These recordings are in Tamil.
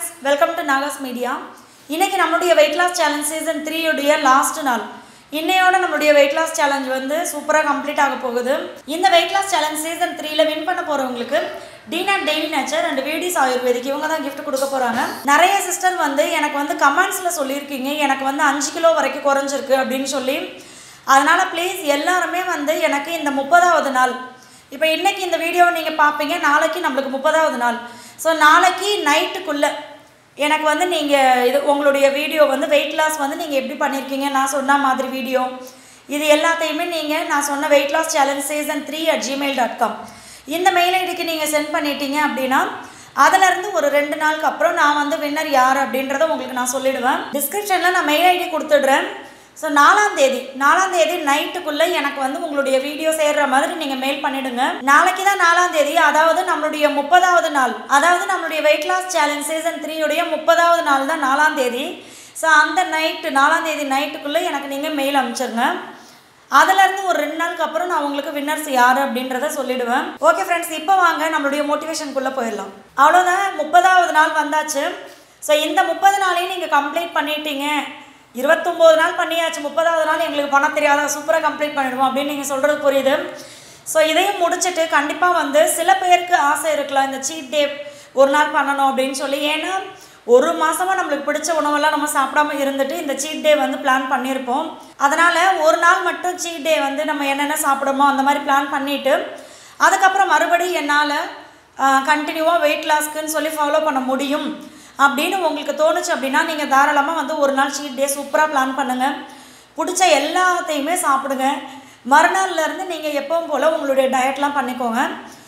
friends welcome to Nagas media இன்னைக்கு நம்மளுடைய வெயிட் லாஸ் சேலஞ்ச் சீசன் த்ரீயுடைய லாஸ்ட் நாள் இன்னையோட நம்மளுடைய வெயிட் லாஸ் சேலஞ்ச் வந்து சூப்பராக கம்ப்ளீட் ஆக போகுது இந்த வெயிட் லாஸ் சேலஞ்ச் சீசன் த்ரீல வின் பண்ண போகிறவங்களுக்கு டீனாட் டெய்லி நேச்சர் அண்ட் வீடிஸ் ஆயுர்வேதிக் இவங்க தான் gift கொடுக்க போகிறாங்க நிறைய சிஸ்டர் வந்து எனக்கு வந்து கமெண்ட்ஸில் சொல்லியிருக்கீங்க எனக்கு வந்து அஞ்சு கிலோ வரைக்கும் குறைஞ்சிருக்கு அப்படின்னு சொல்லி அதனால் ப்ளீஸ் எல்லாருமே வந்து எனக்கு இந்த முப்பதாவது நாள் இப்போ இன்னைக்கு இந்த வீடியோவை நீங்கள் பார்ப்பீங்க நாளைக்கு நம்மளுக்கு முப்பதாவது நாள் ஸோ நாளைக்கு நைட்டுக்குள்ளே எனக்கு வந்து நீங்கள் இது உங்களுடைய வீடியோ வந்து வெயிட் லாஸ் வந்து நீங்கள் எப்படி பண்ணியிருக்கீங்க நான் சொன்ன மாதிரி வீடியோ இது எல்லாத்தையுமே நீங்கள் நான் சொன்ன weight loss challenge season three at Gmail dot com இந்த மெயில் ஐடிக்கு நீங்கள் சென்ட் பண்ணிட்டீங்க அப்படின்னா அதுலேருந்து ஒரு ரெண்டு நாளுக்கு அப்புறம் நான் வந்து வின்னர் யார் அப்படின்றத உங்களுக்கு நான் சொல்லிடுவேன் டிஸ்கிரிப்ஷனில் நான் மெயில் ஐடி கொடுத்துடுறேன் ஸோ நாலாம் தேதி நாலாம் தேதி நைட்டுக்குள்ளே எனக்கு வந்து உங்களுடைய வீடியோ சேர்ற மாதிரி நீங்கள் மெயில் பண்ணிடுங்க நாளைக்கு தான் நாலாம் தேதி அதாவது நம்மளுடைய முப்பதாவது நாள் அதாவது நம்மளுடைய வெயிட் லாஸ் சேலஞ்ச் சீசன் த்ரீயுடைய முப்பதாவது நாள் தான் நாலாம் தேதி ஸோ அந்த நைட்டு நாலாம் தேதி நைட்டுக்குள்ளே எனக்கு நீங்கள் மெயில் அனுப்பிச்சிருங்க அதுலேருந்து ஒரு ரெண்டு நாளுக்கு அப்புறம் நான் உங்களுக்கு வின்னர்ஸ் யார் அப்படின்றத சொல்லிடுவேன் ஓகே ஃப்ரெண்ட்ஸ் இப்போ வாங்க நம்மளுடைய மோட்டிவேஷனுக்குள்ளே போயிடலாம் அவ்வளோதான் முப்பதாவது நாள் வந்தாச்சு ஸோ இந்த முப்பது நாளையும் நீங்கள் கம்ப்ளீட் பண்ணிட்டீங்க இருபத்தொம்போது நாள் பண்ணியாச்சு முப்பதாவது நாள் எங்களுக்கு பண்ண தெரியாத சூப்பராக கம்ப்ளீட் பண்ணிடுவோம் அப்படின்னு நீங்கள் சொல்கிறது புரியுது ஸோ இதையும் முடிச்சுட்டு கண்டிப்பாக வந்து சில பேருக்கு ஆசை இருக்கலாம் இந்த சீட் டே ஒரு நாள் பண்ணணும் அப்படின்னு சொல்லி ஏன்னா ஒரு மாதமாக நம்மளுக்கு பிடிச்ச உணவெல்லாம் நம்ம சாப்பிடாம இருந்துட்டு இந்த சீட் டே வந்து பிளான் பண்ணியிருப்போம் அதனால் ஒரு நாள் மட்டும் சீட் டே வந்து நம்ம என்னென்ன சாப்பிடுமோ அந்த மாதிரி பிளான் பண்ணிவிட்டு அதுக்கப்புறம் மறுபடியும் என்னால் கண்டினியூவாக வெயிட் லாஸ்க்குன்னு சொல்லி ஃபாலோ பண்ண முடியும் அப்படின்னு உங்களுக்கு தோணுச்சு அப்படின்னா நீங்கள் தாராளமாக வந்து ஒரு நாள் சீட் டே சூப்பராக பிளான் பண்ணுங்கள் பிடிச்ச எல்லாத்தையுமே சாப்பிடுங்க மறுநாள்லேருந்து நீங்கள் எப்பவும் போல் உங்களுடைய டயட்லாம் பண்ணிக்கோங்க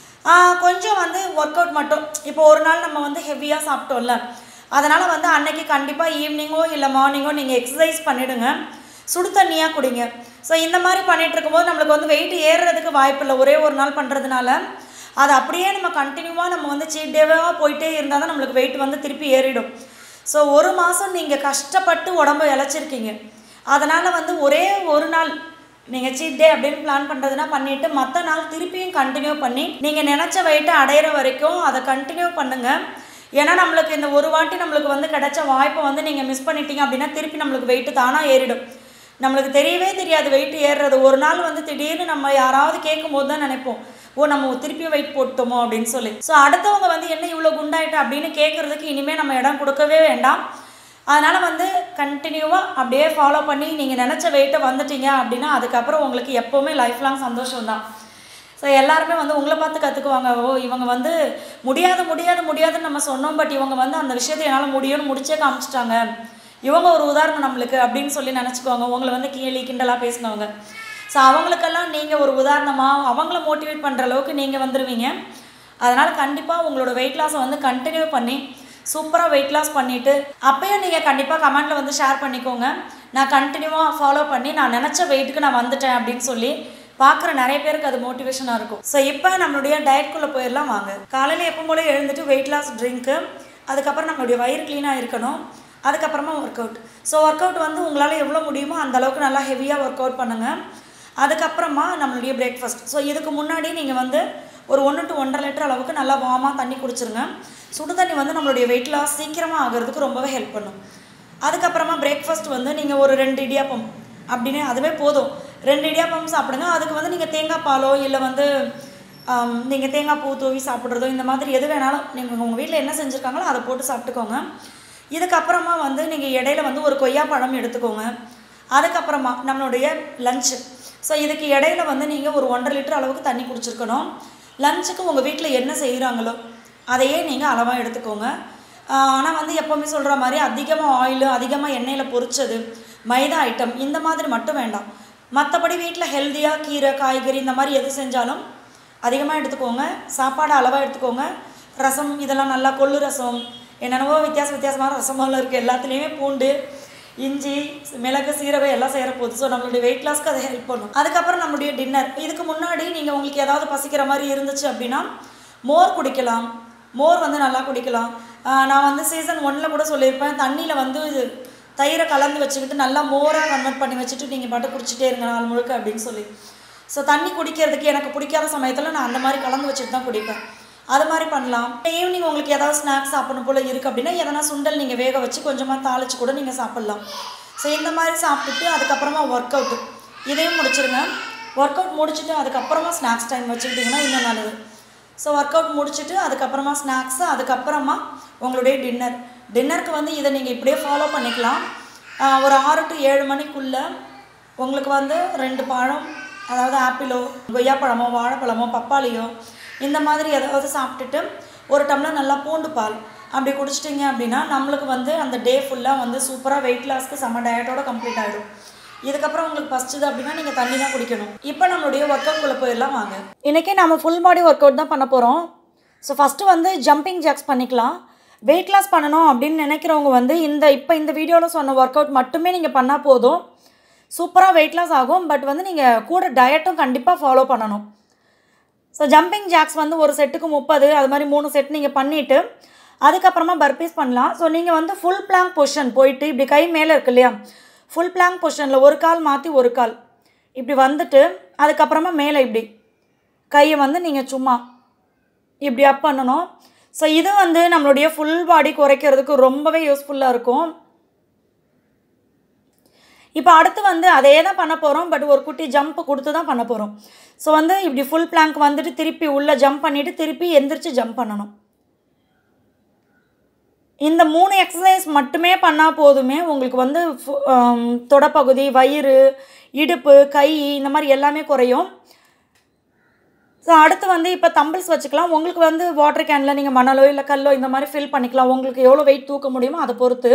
கொஞ்சம் வந்து ஒர்க் அவுட் மட்டும் இப்போ ஒரு நாள் நம்ம வந்து ஹெவியாக சாப்பிட்டோம்ல அதனால் வந்து அன்னைக்கு கண்டிப்பாக ஈவினிங்கோ இல்லை மார்னிங்கோ நீங்கள் எக்ஸசைஸ் பண்ணிவிடுங்க சுடு தண்ணியாக குடிங்க ஸோ இந்த மாதிரி பண்ணிகிட்டு இருக்கும்போது நம்மளுக்கு வந்து வெயிட் ஏறுறதுக்கு வாய்ப்பு இல்லை ஒரே ஒரு நாள் பண்ணுறதுனால அது அப்படியே நம்ம கண்டினியூவாக நம்ம வந்து சீட் டேவாக போயிட்டே இருந்தால் தான் நம்மளுக்கு வெயிட் வந்து திருப்பி ஏறிடும் ஸோ ஒரு மாதம் நீங்கள் கஷ்டப்பட்டு உடம்பு இழைச்சிருக்கீங்க அதனால் வந்து ஒரே ஒரு நாள் நீங்கள் சீட் டே அப்படின்னு பிளான் பண்ணுறதுனா பண்ணிவிட்டு மற்ற நாள் திருப்பியும் கண்டினியூ பண்ணி நீங்கள் நினச்ச வெயிட்டை அடையிற வரைக்கும் அதை கண்டினியூ பண்ணுங்கள் ஏன்னா நம்மளுக்கு இந்த ஒரு வாட்டி நம்மளுக்கு வந்து கிடைச்ச வாய்ப்பை வந்து நீங்கள் மிஸ் பண்ணிட்டீங்க அப்படின்னா திருப்பி நம்மளுக்கு வெயிட்டு தானாக ஏறிடும் நம்மளுக்கு தெரியவே தெரியாது வெயிட் ஏறுறது ஒரு நாள் வந்து திடீர்னு நம்ம யாராவது கேட்கும் போது தான் நினைப்போம் ஓ நம்ம திருப்பியும் வெயிட் போட்டோமோ அப்படின்னு சொல்லி ஸோ அடுத்தவங்க வந்து என்ன இவ்வளோ குண்டாயிட்டு அப்படின்னு கேட்குறதுக்கு இனிமேல் நம்ம இடம் கொடுக்கவே வேண்டாம் அதனால் வந்து கண்டினியூவாக அப்படியே ஃபாலோ பண்ணி நீங்கள் நினச்ச வெயிட்டை வந்துட்டீங்க அப்படின்னா அதுக்கப்புறம் உங்களுக்கு எப்போவுமே லைஃப் லாங் சந்தோஷம் தான் ஸோ எல்லாருமே வந்து உங்களை பார்த்து கற்றுக்குவாங்க ஓ இவங்க வந்து முடியாது முடியாது முடியாதுன்னு நம்ம சொன்னோம் பட் இவங்க வந்து அந்த விஷயத்தை என்னால் முடியும்னு முடிச்சே காமிச்சிட்டாங்க இவங்க ஒரு உதாரணம் நம்மளுக்கு அப்படின்னு சொல்லி நினச்சிக்குவாங்க உங்களை வந்து கீழே கிண்டலாக பேசினவங்க ஸோ அவங்களுக்கெல்லாம் நீங்கள் ஒரு உதாரணமாக அவங்கள மோட்டிவேட் பண்ணுற அளவுக்கு நீங்கள் வந்துடுவீங்க அதனால் கண்டிப்பாக உங்களோட வெயிட் லாஸை வந்து கண்டினியூ பண்ணி சூப்பராக வெயிட் லாஸ் பண்ணிவிட்டு அப்பயும் நீங்கள் கண்டிப்பாக கமெண்ட்டில் வந்து ஷேர் பண்ணிக்கோங்க நான் கண்டினியூவாக ஃபாலோ பண்ணி நான் நினச்ச வெயிட்டுக்கு நான் வந்துட்டேன் அப்படின்னு சொல்லி பார்க்குற நிறைய பேருக்கு அது மோட்டிவேஷனாக இருக்கும் ஸோ இப்போ நம்மளுடைய டயட்குள்ளே போயிடலாம் வாங்க காலையில் எப்போ போல எழுந்துட்டு வெயிட் லாஸ் ட்ரிங்க்கு அதுக்கப்புறம் நம்மளுடைய வயிறு க்ளீனாக இருக்கணும் அதுக்கப்புறமா work out so work out வந்து உங்களால் எவ்வளோ முடியுமோ அந்த அளவுக்கு நல்லா ஹெவியாக ஒர்க் அவுட் பண்ணுங்கள் அதுக்கப்புறமா நம்மளுடைய பிரேக்ஃபாஸ்ட் ஸோ இதுக்கு முன்னாடி நீங்கள் வந்து ஒரு ஒன்று டு ஒன்றரை லிட்டர் அளவுக்கு நல்லா வார்மாக தண்ணி குடிச்சிருங்க சுடு தண்ணி வந்து நம்மளுடைய வெயிட் லாஸ் சீக்கிரமாக ஆகிறதுக்கு ரொம்பவே ஹெல்ப் பண்ணும் அதுக்கப்புறமா பிரேக்ஃபாஸ்ட் வந்து நீங்கள் ஒரு ரெண்டு இடியாப்பம் அப்படின்னு அதுவே போதும் ரெண்டு இடியாப்பம் சாப்பிடுங்க அதுக்கு வந்து நீங்கள் தேங்காய் பாலோ இல்லை வந்து நீங்கள் தேங்காய் பூ தூவி சாப்பிட்றதோ இந்த மாதிரி எது வேணாலும் நீங்கள் உங்கள் வீட்டில் என்ன செஞ்சுருக்காங்களோ அதை போட்டு சாப்பிட்டுக்கோங்க இதுக்கப்புறமா வந்து நீங்கள் இடையில வந்து ஒரு கொய்யா பழம் எடுத்துக்கோங்க அதுக்கப்புறமா நம்மளுடைய லஞ்சு ஸோ இதுக்கு இடையில வந்து நீங்கள் ஒரு ஒன்றரை லிட்டர் அளவுக்கு தண்ணி குடிச்சிருக்கணும் லஞ்சுக்கு உங்கள் வீட்டில் என்ன செய்கிறாங்களோ அதையே நீங்கள் அளவாக எடுத்துக்கோங்க ஆனால் வந்து எப்போவுமே சொல்கிற மாதிரி அதிகமாக ஆயிலு அதிகமாக எண்ணெயில் பொரிச்சது மைதா ஐட்டம் இந்த மாதிரி மட்டும் வேண்டாம் மற்றபடி வீட்டில் ஹெல்த்தியாக கீரை காய்கறி இந்த மாதிரி எது செஞ்சாலும் அதிகமாக எடுத்துக்கோங்க சாப்பாடு அளவாக எடுத்துக்கோங்க ரசம் இதெல்லாம் நல்லா கொள்ளு ரசம் என்னென்னவோ வித்தியாச வித்தியாசமான ரசமெல்லாம் இருக்குது எல்லாத்துலேயுமே பூண்டு இஞ்சி மிளகு சீரகம் எல்லாம் செய்கிற போது ஸோ நம்மளுடைய வெயிட் லாஸ்க்கு அதை ஹெல்ப் பண்ணும் அதுக்கப்புறம் நம்மளுடைய டின்னர் இதுக்கு முன்னாடி நீங்கள் உங்களுக்கு ஏதாவது பசிக்கிற மாதிரி இருந்துச்சு அப்படின்னா மோர் குடிக்கலாம் மோர் வந்து நல்லா குடிக்கலாம் நான் வந்து சீசன் ஒன்னில் கூட சொல்லியிருப்பேன் தண்ணியில் வந்து தயிரை கலந்து வச்சுக்கிட்டு நல்லா மோராக கன்வெர்ட் பண்ணி வச்சுட்டு நீங்கள் பாட்டு குடிச்சிட்டே இருங்க நாள் முழுக்க அப்படின்னு சொல்லி ஸோ தண்ணி குடிக்கிறதுக்கு எனக்கு பிடிக்காத சமயத்தில் நான் அந்த மாதிரி கலந்து வச்சுட்டு தான் குடிப்பேன் அது மாதிரி பண்ணலாம் ஈவினிங் உங்களுக்கு ஏதாவது ஸ்நாக்ஸ் சாப்பிடணும் போல் இருக்குது அப்படின்னா எதனா சுண்டல் நீங்கள் வேக வச்சு கொஞ்சமாக தாளிச்சு கூட நீங்கள் சாப்பிட்லாம் ஸோ இந்த மாதிரி சாப்பிட்டுட்டு அதுக்கப்புறமா ஒர்க் அவுட்டு இதையும் முடிச்சிருங்க ஒர்க் அவுட் முடிச்சுட்டு அதுக்கப்புறமா ஸ்நாக்ஸ் டைம் வச்சுக்கிட்டிங்கன்னா இன்னும் நல்லது ஸோ ஒர்க் அவுட் முடிச்சுட்டு அதுக்கப்புறமா ஸ்நாக்ஸு அதுக்கப்புறமா உங்களுடைய டின்னர் டின்னருக்கு வந்து இதை நீங்கள் இப்படியே ஃபாலோ பண்ணிக்கலாம் ஆஹ் ஒரு ஆறு டு ஏழு மணிக்குள்ளே உங்களுக்கு வந்து ரெண்டு பழம் அதாவது ஆப்பிளோ கொய்யாப்பழமோ வாழைப்பழமோ பப்பாளியோ இந்த மாதிரி ஏதாவது சாப்பிட்டுட்டு ஒரு டம்ளர் நல்லா பூண்டு பால் அப்படி குடிச்சிட்டிங்க அப்படின்னா நம்மளுக்கு வந்து அந்த டே ஃபுல்லாக வந்து சூப்பராக வெயிட் லாஸ்க்கு செம்ம டயட்டோட கம்ப்ளீட் ஆகிடும் இதுக்கப்புறம் உங்களுக்கு பசிச்சுது அப்படின்னா நீங்கள் தண்ணி தான் குடிக்கணும் இப்போ நம்மளுடைய ஒர்க் அவுட்குள்ளே போயிடலாம் வாங்க இன்றைக்கி நம்ம ஃபுல் பாடி ஒர்க் அவுட் தான் பண்ண போகிறோம் ஸோ ஃபஸ்ட்டு வந்து ஜம்பிங் ஜாக்ஸ் பண்ணிக்கலாம் வெயிட் லாஸ் பண்ணணும் அப்படின்னு நினைக்கிறவங்க வந்து இந்த இப்போ இந்த வீடியோவில் சொன்ன ஒர்க் அவுட் மட்டுமே நீங்கள் பண்ணால் போதும் சூப்பராக வெயிட் லாஸ் ஆகும் பட் வந்து நீங்கள் கூட டயட்டும் கண்டிப்பாக ஃபாலோ பண்ணணும் ஸோ ஜம்பிங் ஜாக்ஸ் வந்து ஒரு செட்டுக்கு முப்பது அது மாதிரி மூணு செட் நீங்கள் பண்ணிவிட்டு அதுக்கப்புறமா பர்பீஸ் பண்ணலாம் ஸோ நீங்கள் வந்து ஃபுல் பிளாங்க் பொசிஷன் போயிட்டு இப்படி கை மேலே இருக்கு இல்லையா ஃபுல் பிளாங்க் பொசிஷனில் ஒரு கால் மாற்றி ஒரு கால் இப்படி வந்துட்டு அதுக்கப்புறமா மேலே இப்படி கையை வந்து நீங்கள் சும்மா இப்படி அப் பண்ணணும் ஸோ இது வந்து நம்மளுடைய ஃபுல் பாடி குறைக்கிறதுக்கு ரொம்பவே யூஸ்ஃபுல்லாக இருக்கும் இப்போ அடுத்து வந்து அதே தான் பண்ண போகிறோம் பட் ஒரு குட்டி ஜம்ப் கொடுத்து தான் பண்ண போகிறோம் ஸோ வந்து இப்படி ஃபுல் பிளாங்க் வந்துட்டு திருப்பி உள்ளே ஜம்ப் பண்ணிவிட்டு திருப்பி எந்திரிச்சு ஜம்ப் பண்ணணும் இந்த மூணு எக்ஸசைஸ் மட்டுமே பண்ணால் போதுமே உங்களுக்கு வந்து ஃபு- ஆம், தொடப்பகுதி வயிறு இடுப்பு கை இந்த மாதிரி எல்லாமே குறையும் ஸோ அடுத்து வந்து இப்போ தம்பிள்ஸ் வச்சுக்கலாம் உங்களுக்கு வந்து வாட்டர் கேனில் நீங்கள் மணலோ இல்லை கல்லோ இந்த மாதிரி ஃபில் பண்ணிக்கலாம் உங்களுக்கு எவ்வளோ வெயிட் தூக்க முடியுமோ அதை பொறுத்து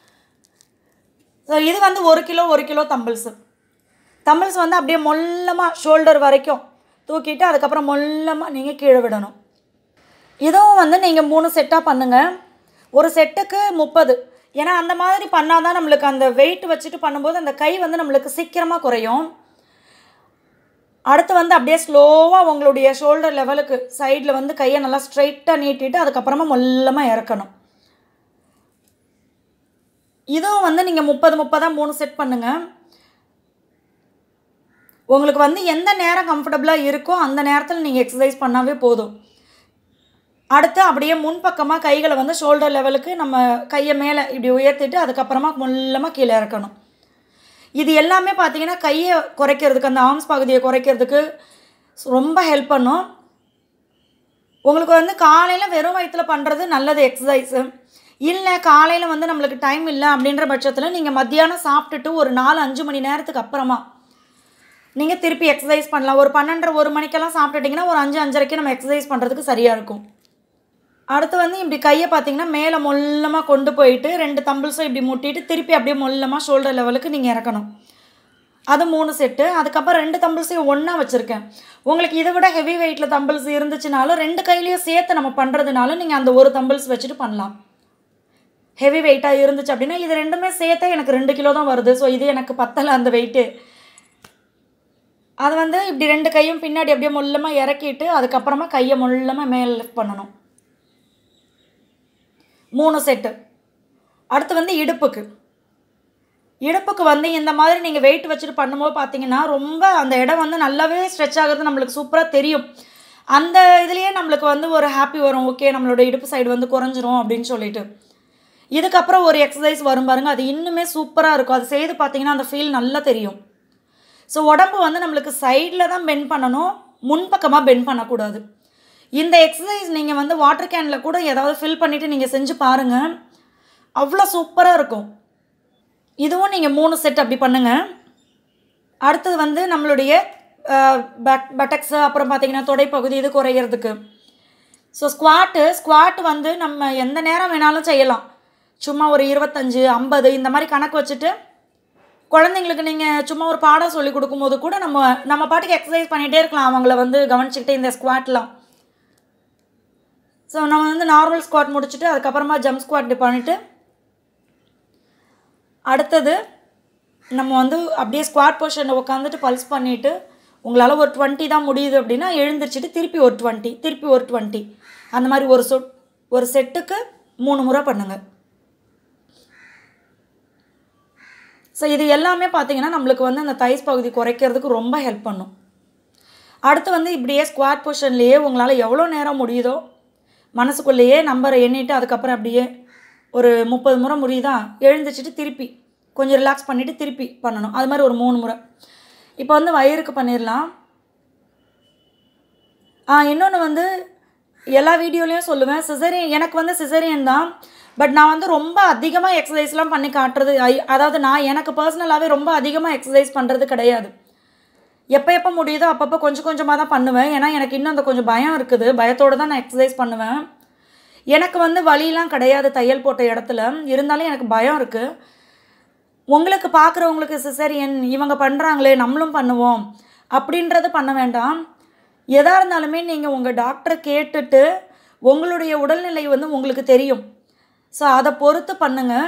ஸோ இது வந்து ஒரு கிலோ ஒரு கிலோ தம்பிள்ஸு தம்பிள்ஸ் வந்து அப்படியே மொல்லமாக ஷோல்டர் வரைக்கும் தூக்கிட்டு அதுக்கப்புறம் மொல்லமாக நீங்கள் கீழே விடணும் இதுவும் வந்து நீங்கள் மூணு செட்டாக பண்ணுங்கள் ஒரு செட்டுக்கு முப்பது ஏன்னா அந்த மாதிரி பண்ணால் தான் நம்மளுக்கு அந்த வெயிட் வச்சுட்டு பண்ணும்போது அந்த கை வந்து நம்மளுக்கு சீக்கிரமாக குறையும் அடுத்து வந்து அப்படியே ஸ்லோவாக உங்களுடைய ஷோல்டர் லெவலுக்கு சைடில் வந்து கையை நல்லா ஸ்ட்ரைட்டாக நீட்டிட்டு அதுக்கப்புறமா மொல்லமாக இறக்கணும் இதுவும் வந்து நீங்கள் முப்பது முப்பதாக மூணு செட் பண்ணுங்கள் உங்களுக்கு வந்து எந்த நேரம் கம்ஃபர்டபுளாக இருக்கோ அந்த நேரத்தில் நீங்கள் எக்ஸசைஸ் பண்ணாவே போதும் அடுத்து அப்படியே முன்பக்கமாக கைகளை வந்து ஷோல்டர் லெவலுக்கு நம்ம கையை மேலே இப்படி உயர்த்திட்டு அதுக்கப்புறமா மொல்லமாக கீழே இறக்கணும் இது எல்லாமே பார்த்தீங்கன்னா கையை குறைக்கிறதுக்கு அந்த ஆர்ம்ஸ் பகுதியை குறைக்கிறதுக்கு ரொம்ப ஹெல்ப் பண்ணும் உங்களுக்கு வந்து காலையில் வெறும் வயிற்றில் பண்ணுறது நல்லது எக்ஸசைஸு இல்லை காலையில் வந்து நம்மளுக்கு டைம் இல்லை அப்படின்ற பட்சத்தில் நீங்கள் மத்தியானம் சாப்பிட்டுட்டு ஒரு நாலு அஞ்சு மணி நேரத்துக்கு அப்புறமா நீங்கள் திருப்பி எக்ஸசைஸ் பண்ணலாம் ஒரு பன்னெண்டரை ஒரு மணிக்கெல்லாம் சாப்பிட்டுட்டிங்கன்னா ஒரு அஞ்சு அஞ்சரைக்கு நம்ம எக்ஸசைஸ் பண்ணுறதுக்கு சரியாக இருக்கும் அடுத்து வந்து இப்படி கையை பார்த்தீங்கன்னா மேலே மொல்லமாக கொண்டு போயிட்டு ரெண்டு தம்பிள்ஸும் இப்படி முட்டிட்டு திருப்பி அப்படியே மொல்லமாக ஷோல்டர் லெவலுக்கு நீங்கள் இறக்கணும் அது மூணு செட்டு அதுக்கப்புறம் ரெண்டு தம்பிள்ஸையும் ஒன்றா வச்சுருக்கேன் உங்களுக்கு இதை விட ஹெவி வெயிட்டில் தம்பிள்ஸ் இருந்துச்சுனாலும் ரெண்டு கையிலையும் சேர்த்து நம்ம பண்ணுறதுனால நீங்கள் அந்த ஒரு தம்பிள்ஸ் வச்சுட்டு பண்ணலாம் ஹெவி வெயிட்டாக இருந்துச்சு அப்படின்னா இது ரெண்டுமே சேர்த்தே எனக்கு ரெண்டு கிலோ தான் வருது ஸோ இது எனக்கு பத்தலை அந்த வெயிட்டு அது வந்து இப்படி ரெண்டு கையும் பின்னாடி அப்படியே மொல்லமாக இறக்கிட்டு அதுக்கப்புறமா கையை மொல்லமாக மேலே லிஃப்ட் பண்ணணும் மூணு செட்டு அடுத்து வந்து இடுப்புக்கு இடுப்புக்கு வந்து இந்த மாதிரி நீங்கள் வெயிட் வச்சுட்டு பண்ணும்போது பார்த்தீங்கன்னா ரொம்ப அந்த இடம் வந்து நல்லாவே ஸ்ட்ரெச் ஆகிறது நம்மளுக்கு சூப்பராக தெரியும் அந்த இதுலேயே நம்மளுக்கு வந்து ஒரு ஹாப்பி வரும் ஓகே நம்மளோட இடுப்பு சைடு வந்து குறைஞ்சிரும் அப்படின்னு சொல்லிட்டு இதுக்கப்புறம் ஒரு எக்ஸசைஸ் வரும் பாருங்க அது இன்னுமே சூப்பராக இருக்கும் அது செய்து பார்த்தீங்கன்னா அந்த ஃபீல் நல்லா தெரியும் ஸோ உடம்பு வந்து நம்மளுக்கு சைடில் தான் பெண்ட் பண்ணணும் முன்பக்கமாக பெண்ட் பண்ணக்கூடாது இந்த எக்ஸசைஸ் நீங்கள் வந்து வாட்டர் கேனில் கூட ஏதாவது ஃபில் பண்ணிவிட்டு நீங்கள் செஞ்சு பாருங்கள் அவ்வளோ சூப்பராக இருக்கும் இதுவும் நீங்கள் மூணு செட் அப்படி பண்ணுங்கள் அடுத்தது வந்து நம்மளுடைய பட் பட்டக்ஸு அப்புறம் பார்த்தீங்கன்னா தொடைப்பகுதி இது குறையிறதுக்கு ஸோ ஸ்குவாட்டு ஸ்குவாட் வந்து நம்ம எந்த நேரம் வேணாலும் செய்யலாம் சும்மா ஒரு இருபத்தஞ்சு ஐம்பது இந்த மாதிரி கணக்கு வச்சுட்டு குழந்தைங்களுக்கு நீங்கள் சும்மா ஒரு பாடம் சொல்லி கொடுக்கும்போது கூட நம்ம நம்ம பாட்டுக்கு எக்ஸசைஸ் பண்ணிகிட்டே இருக்கலாம் அவங்கள வந்து கவனிச்சுக்கிட்டே இந்த ஸ்குவாட்லாம் ஸோ நம்ம வந்து நார்மல் ஸ்குவாட் முடிச்சுட்டு அதுக்கப்புறமா ஜம்ப் ஸ்குவாட் பண்ணிவிட்டு அடுத்தது நம்ம வந்து அப்படியே ஸ்குவாட் பொசிஷனில் உட்காந்துட்டு பல்ஸ் பண்ணிவிட்டு உங்களால் ஒரு டுவெண்ட்டி தான் முடியுது அப்படின்னா எழுந்திரிச்சிட்டு திருப்பி ஒரு டுவெண்ட்டி திருப்பி ஒரு டுவெண்ட்டி அந்த மாதிரி ஒரு சொட் ஒரு செட்டுக்கு மூணு முறை பண்ணுங்கள் ஸோ இது எல்லாமே பார்த்தீங்கன்னா நம்மளுக்கு வந்து அந்த தைஸ் பகுதி குறைக்கிறதுக்கு ரொம்ப ஹெல்ப் பண்ணும் அடுத்து வந்து இப்படியே ஸ்குவாட் பொசிஷன்லேயே உங்களால் எவ்வளோ நேரம் முடியுதோ மனசுக்குள்ளேயே நம்பரை எண்ணிட்டு அதுக்கப்புறம் அப்படியே ஒரு முப்பது முறை முடியுதா எழுந்திரிச்சிட்டு திருப்பி கொஞ்சம் ரிலாக்ஸ் பண்ணிவிட்டு திருப்பி பண்ணணும் அது மாதிரி ஒரு மூணு முறை இப்போ வந்து வயிறுக்கு பண்ணிடலாம் ஆ இன்னொன்று வந்து எல்லா வீடியோலையும் சொல்லுவேன் சிசரியன் எனக்கு வந்து சிசரியன் தான் பட் நான் வந்து ரொம்ப அதிகமாக எக்ஸசைஸ்லாம் பண்ணி காட்டுறது ஐ- அதாவது நான் எனக்கு பர்சனலாகவே ரொம்ப அதிகமாக எக்ஸசைஸ் பண்ணுறது கிடையாது எப்போ எப்போ முடியுதோ அப்பப்போ கொஞ்சம் கொஞ்சமாக தான் பண்ணுவேன் ஏன்னா எனக்கு இன்னும் அந்த கொஞ்சம் பயம் இருக்குது பயத்தோடு தான் நான் எக்ஸசைஸ் பண்ணுவேன் எனக்கு வந்து வலியெலாம் கிடையாது தையல் போட்ட இடத்துல இருந்தாலும் எனக்கு பயம் இருக்குது உங்களுக்கு பார்க்குறவங்களுக்கு சிசரியன் இவங்க பண்ணுறாங்களே நம்மளும் பண்ணுவோம் அப்படின்றது பண்ண வேண்டாம் எதாக இருந்தாலுமே நீங்கள் உங்கள் டாக்டரை கேட்டுட்டு உங்களுடைய உடல்நிலை வந்து உங்களுக்கு தெரியும் ஸோ அதை பொறுத்து பண்ணுங்கள்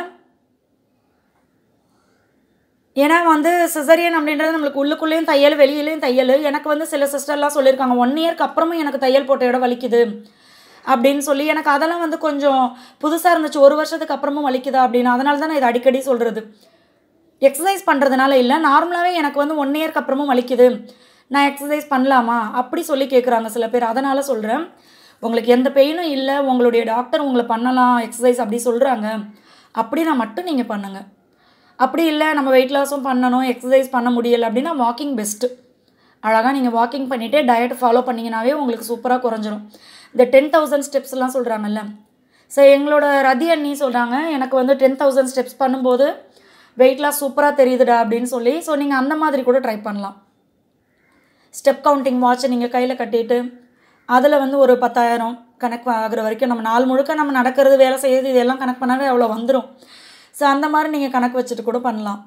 ஏன்னா வந்து சிசரியன் அப்படின்றது நம்மளுக்கு உள்ளுக்குள்ளேயும் தையல் வெளியிலையும் தையல் எனக்கு வந்து சில சிஸ்டர்லாம் சொல்லியிருக்காங்க ஒன் இயர்க்கு அப்புறமும் எனக்கு தையல் போட்ட இடம் வலிக்குது அப்படின்னு சொல்லி எனக்கு அதெல்லாம் வந்து கொஞ்சம் புதுசாக இருந்துச்சு ஒரு வருஷத்துக்கு அப்புறமும் வலிக்குதா அப்படின்னு அதனால தான் நான் இதை அடிக்கடி சொல்கிறது எக்ஸசைஸ் பண்ணுறதுனால இல்லை நார்மலாகவே எனக்கு வந்து ஒன் இயர்க்கு அப்புறமும் வலிக்குது நான் எக்ஸசைஸ் பண்ணலாமா அப்படி சொல்லி கேட்குறாங்க சில பேர் அதனால் சொல்கிறேன் உங்களுக்கு எந்த பெயினும் இல்லை உங்களுடைய டாக்டர் உங்களை பண்ணலாம் எக்ஸசைஸ் அப்படி சொல்கிறாங்க அப்படின்னா மட்டும் நீங்கள் பண்ணுங்கள் அப்படி இல்லை நம்ம வெயிட் லாஸும் பண்ணணும் எக்ஸசைஸ் பண்ண முடியலை அப்படின்னா வாக்கிங் பெஸ்ட்டு அழகாக நீங்கள் வாக்கிங் பண்ணிவிட்டு டயட் ஃபாலோ பண்ணிங்கனாவே உங்களுக்கு சூப்பராக குறைஞ்சிரும் இந்த டென் தௌசண்ட் ஸ்டெப்ஸ்லாம் சொல்கிறாங்கல்ல ஸோ எங்களோட ரதி அண்ணி சொல்கிறாங்க எனக்கு வந்து டென் தௌசண்ட் ஸ்டெப்ஸ் பண்ணும்போது வெயிட் லாஸ் சூப்பராக தெரியுதுடா அப்படின்னு சொல்லி ஸோ நீங்கள் அந்த மாதிரி கூட ட்ரை பண்ணலாம் ஸ்டெப் கவுண்டிங் வாட்சை நீங்கள் கையில் கட்டிட்டு அதில் வந்து ஒரு பத்தாயிரம் கணக்கு ஆகுற வரைக்கும் நம்ம நாள் முழுக்க நம்ம நடக்கிறது வேலை செய்யுது இதெல்லாம் கணக்கு பண்ணாவே அவ்வளோ வந்துடும் ஸோ அந்த மாதிரி நீங்கள் கணக்கு வச்சுட்டு கூட பண்ணலாம்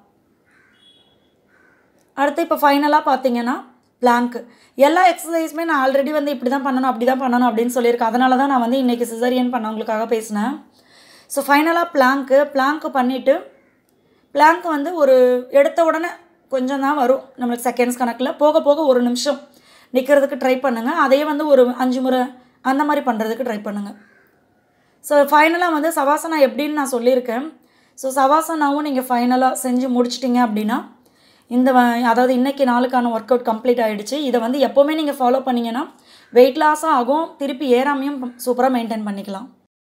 அடுத்து இப்போ ஃபைனலாக பார்த்தீங்கன்னா பிளாங்க் எல்லா எக்ஸசைஸுமே நான் ஆல்ரெடி வந்து இப்படி தான் பண்ணணும் அப்படி தான் பண்ணணும் அப்படின்னு சொல்லியிருக்கேன் அதனால தான் நான் வந்து இன்றைக்கி சிசரியன் பண்ணவங்களுக்காக பேசினேன் ஸோ ஃபைனலாக பிளாங்க்கு பிளாங்க்கு பண்ணிவிட்டு பிளாங்க் வந்து ஒரு எடுத்த உடனே கொஞ்சம் தான் வரும் நம்மளுக்கு செகண்ட்ஸ் கணக்கில் போக போக ஒரு நிமிஷம் நிற்கிறதுக்கு ட்ரை பண்ணுங்கள் அதே வந்து ஒரு அஞ்சு முறை அந்த மாதிரி பண்ணுறதுக்கு ட்ரை பண்ணுங்கள் ஸோ ஃபைனலாக வந்து சவாசனா எப்படின்னு நான் சொல்லியிருக்கேன் ஸோ சவாசனாவும் நீங்கள் ஃபைனலாக செஞ்சு முடிச்சிட்டிங்க அப்படின்னா இந்த வ- அதாவது இன்னைக்கு நாளுக்கான ஒர்க் அவுட் கம்ப்ளீட் ஆகிடுச்சு இதை வந்து எப்போவுமே நீங்கள் ஃபாலோ பண்ணீங்கன்னா வெயிட் லாஸும் ஆகும் திருப்பி ஏறாமையும் சூப்பராக மெயின்டைன் பண்ணிக்கலாம்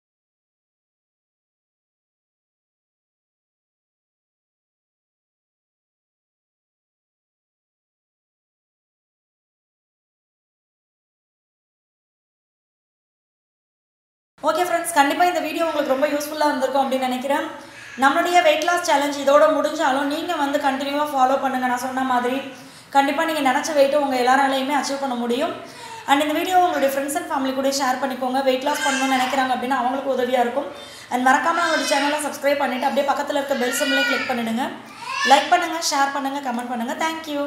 ஓகே ஃப்ரெண்ட்ஸ் கண்டிப்பாக இந்த வீடியோ உங்களுக்கு ரொம்ப யூஸ்ஃபுல்லாக இருந்திருக்கும் அப்படின்னு நினைக்கிறேன் நம்மளுடைய வெயிட் லாஸ் சேலஞ்ச் இதோட முடிஞ்சாலும் நீங்கள் வந்து கண்டினியூவாக ஃபாலோ பண்ணுங்கள் நான் சொன்ன மாதிரி கண்டிப்பாக நீங்கள் நினச்ச வெயிட்டை உங்கள் எல்லாராலையுமே அச்சீவ் பண்ண முடியும் அண்ட் இந்த வீடியோ உங்களுடைய ஃப்ரெண்ட்ஸ் அண்ட் ஃபேமிலி கூட ஷேர் பண்ணிக்கோங்க வெயிட் லாஸ் பண்ணணும்னு நினைக்கிறாங்க அப்படின்னா அவங்களுக்கு உதவியாக இருக்கும் அண்ட் மறக்காமல் அவங்களோட சேனலை சப்ஸ்கிரைப் பண்ணிவிட்டு அப்படியே பக்கத்தில் இருக்க பெல் சிம்லையும் கிளிக் பண்ணிடுங்க லைக் பண்ணுங்கள் ஷேர் பண்ணுங்கள் கமெண்ட் பண்ணுங்கள் தேங்க்யூ